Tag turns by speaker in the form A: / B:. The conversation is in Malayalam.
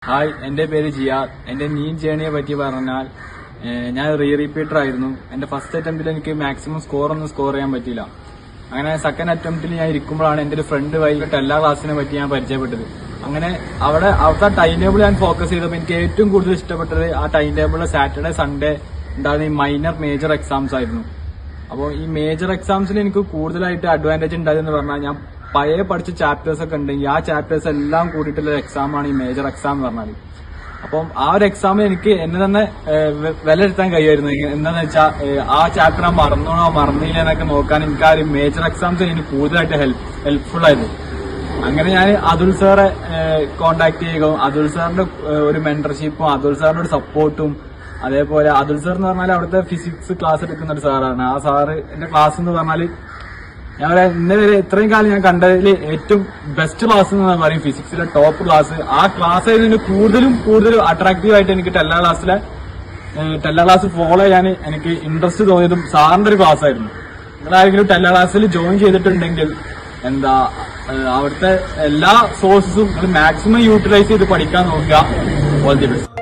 A: ഹായ് എന്റെ പേര് ജിയാർ എന്റെ നീൻ ജേണിയെ പറ്റി പറഞ്ഞാൽ ഏഹ്, ഞാൻ റീ റിപ്പീറ്റർ ആയിരുന്നു എന്റെ ഫസ്റ്റ് അറ്റംപ്റ്റിൽ എനിക്ക് മാക്സിമം സ്കോർ ഒന്നും സ്കോർ ചെയ്യാൻ പറ്റിയില്ല അങ്ങനെ സെക്കൻഡ് അറ്റംപ്റ്റിൽ ഞാൻ ഇരിക്കുമ്പോഴാണ് എന്റെ ഒരു ഫ്രണ്ട് വൈകിട്ട് എല്ലാ ക്ലാസ്സിനെ പറ്റി ഞാൻ പരിചയപ്പെട്ടത് അങ്ങനെ അവിടെ അവിടുത്തെ ടൈം ടേബിൾ ഞാൻ ഫോക്കസ് ചെയ്തപ്പോൾ എനിക്ക് ഏറ്റവും കൂടുതൽ ഇഷ്ടപ്പെട്ടത് ആ ടൈം ടേബിളിൽ സാറ്റർഡേ സൺഡേ ഉണ്ടാകുന്ന ഈ മൈനർ മേജർ എക്സാംസ് ആയിരുന്നു അപ്പോൾ ഈ മേജർ എക്സാംസിൽ എനിക്ക് കൂടുതലായിട്ട് അഡ്വാൻറ്റേജ് ഉണ്ടായതെന്ന് പറഞ്ഞാൽ ഞാൻ പഴയ പഠിച്ച ചാപ്റ്റേഴ്സ് ഒക്കെ ഉണ്ടെങ്കിൽ ആ ചാപ്റ്റേഴ്സ് എല്ലാം കൂടിയിട്ടുള്ള എക്സാം ആണ് ഈ മേജർ എക്സാം എന്ന് പറഞ്ഞാൽ അപ്പം ആ ഒരു എക്സാമിൽ എനിക്ക് എന്നെ തന്നെ ഏഹ്, വെ- വിലയിരുത്താൻ കഴിയുമായിരുന്നു ഇങ്ങ- എന്താന്ന് വെച്ചാൽ ആ ചാപ്റ്റർ ഞാൻ മറന്നോണോ മറന്നില്ല എന്നൊക്കെ നോക്കാൻ എനിക്ക് ആ ഒരു മേജർ എക്സാംസ് എനിക്ക് കൂടുതലായിട്ട് ഹെൽപ്പ് ഹെൽപ്ഫുൾ ആയിരുന്നു അങ്ങനെ ഞാൻ അതുൽ സാറെ കോണ്ടാക്ട് ചെയ്യുകയും അതുൽ സാറിന്റെ ഏഹ്, ഒരു മെന്റർഷിപ്പും അതുൽ സാറിന്റെ ഒരു സപ്പോർട്ടും അതേപോലെ അതുൽ സാർ എന്ന് പറഞ്ഞാൽ അവിടുത്തെ ഫിസിക്സ് ക്ലാസ് എടുക്കുന്ന ഒരു സാറാണ് ആ സാറ് എന്റെ ക്ലാസ് എന്ന് പറഞ്ഞാല് ഞാൻ പറയാം ഇന്ന് വരെ ഇത്രയും കാലം ഞാൻ കണ്ടതിൽ ഏറ്റവും ബെസ്റ്റ് ക്ലാസ് എന്ന് പറയും ഫിസിക്സിലെ ടോപ്പ് ക്ലാസ് ആ ക്ലാസ് ആയതിന് കൂടുതലും കൂടുതലും അട്രാക്റ്റീവ് ആയിട്ട് എനിക്ക് ടെല്ല ക്ലാസ്സിലെ ടെല്ല ക്ലാസ് ഫോളോ ചെയ്യാൻ എനിക്ക് ഇൻട്രസ്റ്റ് തോന്നിയതും സാറിന്റെ ഒരു ക്ലാസ് ആയിരുന്നു നിങ്ങൾ ആരെങ്കിലും ടെല്ല ക്ലാസ്സിൽ ജോയിൻ ചെയ്തിട്ടുണ്ടെങ്കിൽ എന്താ ഏഹ് അവിടുത്തെ എല്ലാ സോഴ്സസും മാക്സിമം യൂട്ടിലൈസ് ചെയ്ത് പഠിക്കാൻ നോക്കുക ഓൾ ദി ബെസ്റ്റ്